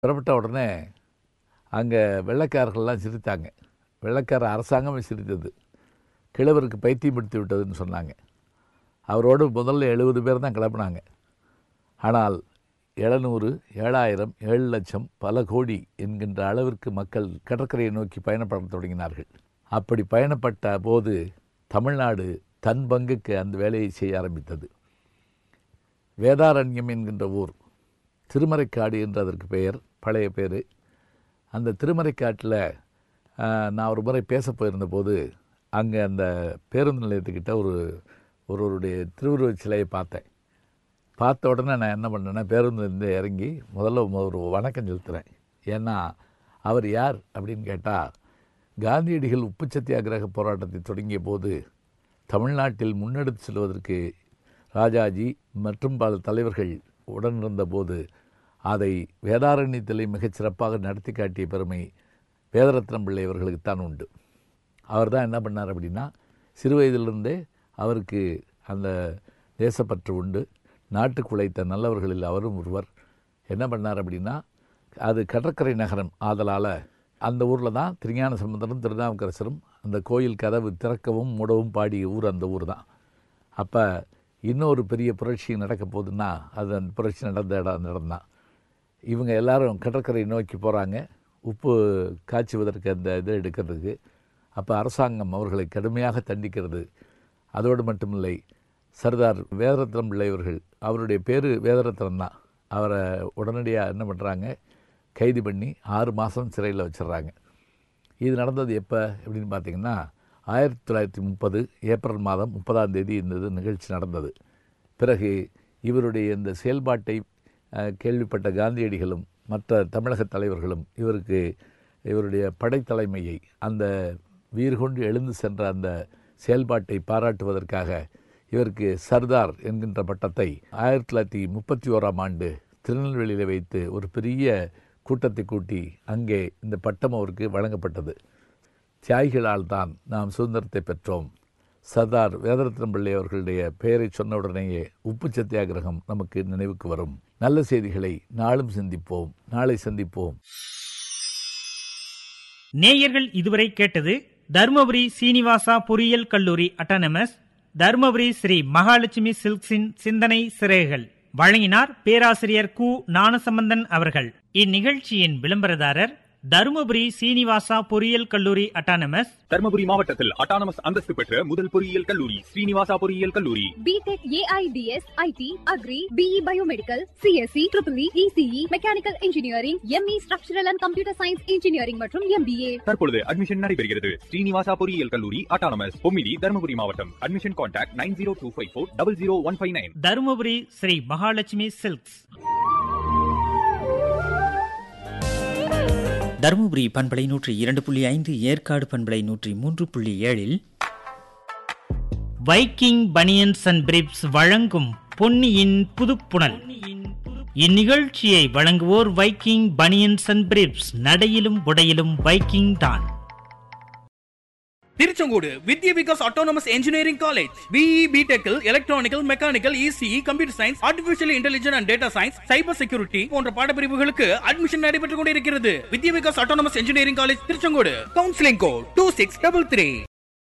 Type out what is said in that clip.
புறப்பட்ட உடனே அங்கே வெள்ளைக்காரர்கள்லாம் சிரித்தாங்க வெள்ளைக்கார அரசாங்கமே சிரித்தது கிழவருக்கு பைத்தியம் பிடித்து விட்டதுன்னு சொன்னாங்க அவரோடு முதல்ல எழுபது பேர் தான் கிளப்புனாங்க ஆனால் எழுநூறு ஏழாயிரம் ஏழு லட்சம் பல கோடி என்கின்ற அளவிற்கு மக்கள் கடற்கரையை நோக்கி பயணப்படத் தொடங்கினார்கள் அப்படி பயணப்பட்ட போது தமிழ்நாடு தன் பங்குக்கு அந்த வேலையை செய்ய ஆரம்பித்தது வேதாரண்யம் என்கின்ற ஊர் திருமறைக்காடு என்று அதற்கு பெயர் பழைய பேர் அந்த திருமறைக்காட்டில் நான் ஒரு முறை பேச போயிருந்த போது அங்கே அந்த பேருந்து நிலையத்துக்கிட்ட ஒரு ஒருவருடைய திருவுருவச் சிலையை பார்த்தேன் பார்த்த உடனே நான் என்ன பண்ணேன்னா பேருந்துலேருந்து இறங்கி முதல்ல ஒரு வணக்கம் செலுத்துகிறேன் ஏன்னா அவர் யார் அப்படின்னு கேட்டால் காந்தியடிகள் உப்பு சத்தியாகிரக போராட்டத்தை தொடங்கிய போது தமிழ்நாட்டில் முன்னெடுத்து செல்வதற்கு ராஜாஜி மற்றும் பல தலைவர்கள் உடனிருந்த போது அதை வேதாரண்யத்திலே மிகச் சிறப்பாக நடத்தி காட்டிய பெருமை வேதரத்னம் பிள்ளை அவர்களுக்குத்தான் உண்டு அவர் தான் என்ன பண்ணார் அப்படின்னா சிறு வயதிலிருந்தே அவருக்கு அந்த தேசப்பற்று உண்டு நாட்டுக்கு உழைத்த நல்லவர்களில் அவரும் ஒருவர் என்ன பண்ணார் அப்படின்னா அது கடற்கரை நகரம் ஆதலால் அந்த ஊரில் தான் திருஞான சம்பந்தரும் திருநாவுக்கரசரும் அந்த கோயில் கதவு திறக்கவும் மூடவும் பாடிய ஊர் அந்த ஊர் தான் அப்போ இன்னொரு பெரிய புரட்சி நடக்க போகுதுன்னா அது அந்த புரட்சி நடந்த இடம் அந்த இடம் தான் இவங்க எல்லாரும் கடற்கரை நோக்கி போகிறாங்க உப்பு காய்ச்சுவதற்கு அந்த இதை எடுக்கிறதுக்கு அப்போ அரசாங்கம் அவர்களை கடுமையாக தண்டிக்கிறது அதோடு மட்டுமில்லை சர்தார் வேதரத்னம் பிள்ளை அவர்கள் அவருடைய பேர் வேதரத்னம் தான் அவரை உடனடியாக என்ன பண்ணுறாங்க கைது பண்ணி ஆறு மாதம் சிறையில் வச்சிடுறாங்க இது நடந்தது எப்போ அப்படின்னு பார்த்தீங்கன்னா ஆயிரத்தி தொள்ளாயிரத்தி முப்பது ஏப்ரல் மாதம் முப்பதாம் தேதி இந்த இது நிகழ்ச்சி நடந்தது பிறகு இவருடைய இந்த செயல்பாட்டை கேள்விப்பட்ட காந்தியடிகளும் மற்ற தமிழக தலைவர்களும் இவருக்கு இவருடைய படைத்தலைமையை அந்த வீர்கொண்டு எழுந்து சென்ற அந்த செயல்பாட்டை பாராட்டுவதற்காக இவருக்கு சர்தார் என்கின்ற பட்டத்தை ஆயிரத்தி தொள்ளாயிரத்தி முப்பத்தி ஓராம் ஆண்டு திருநெல்வேலியில் வைத்து ஒரு பெரிய கூட்டத்தை கூட்டி அங்கே இந்த பட்டம் அவருக்கு வழங்கப்பட்டது தியாகிகளால் தான் நாம் சுதந்திரத்தை பெற்றோம் சர்தார் வேதரத்னம் பிள்ளை அவர்களுடைய பெயரை சொன்ன உடனேயே உப்பு சத்தியாகிரகம் நமக்கு நினைவுக்கு வரும் நல்ல செய்திகளை நாளும் சிந்திப்போம் நாளை சந்திப்போம் நேயர்கள் இதுவரை கேட்டது தருமபுரி சீனிவாசா பொறியியல் கல்லூரி அட்டானமஸ் தருமபுரி ஸ்ரீ மகாலட்சுமி சில்க்ஸின் சிந்தனை சிறைகள் வழங்கினார் பேராசிரியர் கு ஞானசம்பந்தன் அவர்கள் இந்நிகழ்ச்சியின் விளம்பரதாரர் தருமபுரி சீனிவாசா பொறியியல் கல்லூரி அட்டானமஸ் தருமபுரி மாவட்டத்தில் அட்டானமஸ் அந்தஸ்து பெற்ற முதல் பொறியியல் கல்லூரி ஸ்ரீனிவாசா பொறியியல் கல்லூரி B Tech AIDS IT agri BE biomedical CSC triple ECE mechanical engineering ME structural and computer science engineering மற்றும் எம்பிஏ தற்பொழுது அட்மிஷன் நடைபெறுகிறது ஸ்ரீனிவாசா பொறியியல் கல்லூரி அட்டானமஸ் பொம்மிடி தருமபுரி மாவட்டம் admission contact nine zero two five four double zero one five nine Dharmapuri Shri Mahalakshmi silks Dharmapuri பண்பலை நூற்றி இரண்டு புள்ளி ஐந்து ஏற்காடு பண்பலை நூற்றி மூன்று புள்ளி ஏழில் வைக்கிங் பனியன்ஸ் அண்ட் பிரிப்ஸ் வழங்கும் பொன்னியின் புதுப்புணல் இந்நிகழ்ச்சியை வழங்குவோர் வைக்கிங் பனியன்ஸ் அண்ட் பிரிப்ஸ் நடையிலும் உடையிலும் வைக்கிங் தான் Tiruchengode Vidya Vikas autonomous engineering college BE பிடெக்கில் electrical mechanical ECE computer science artificial intelligence and data science cyber security போன்ற பாடப்பிரிவுகளுக்கு அட்மிஷன் நடைபெற்றுக் கொண்டிருக்கிறது Vidya Vikas autonomous engineering college Tiruchengode counselling code two six double three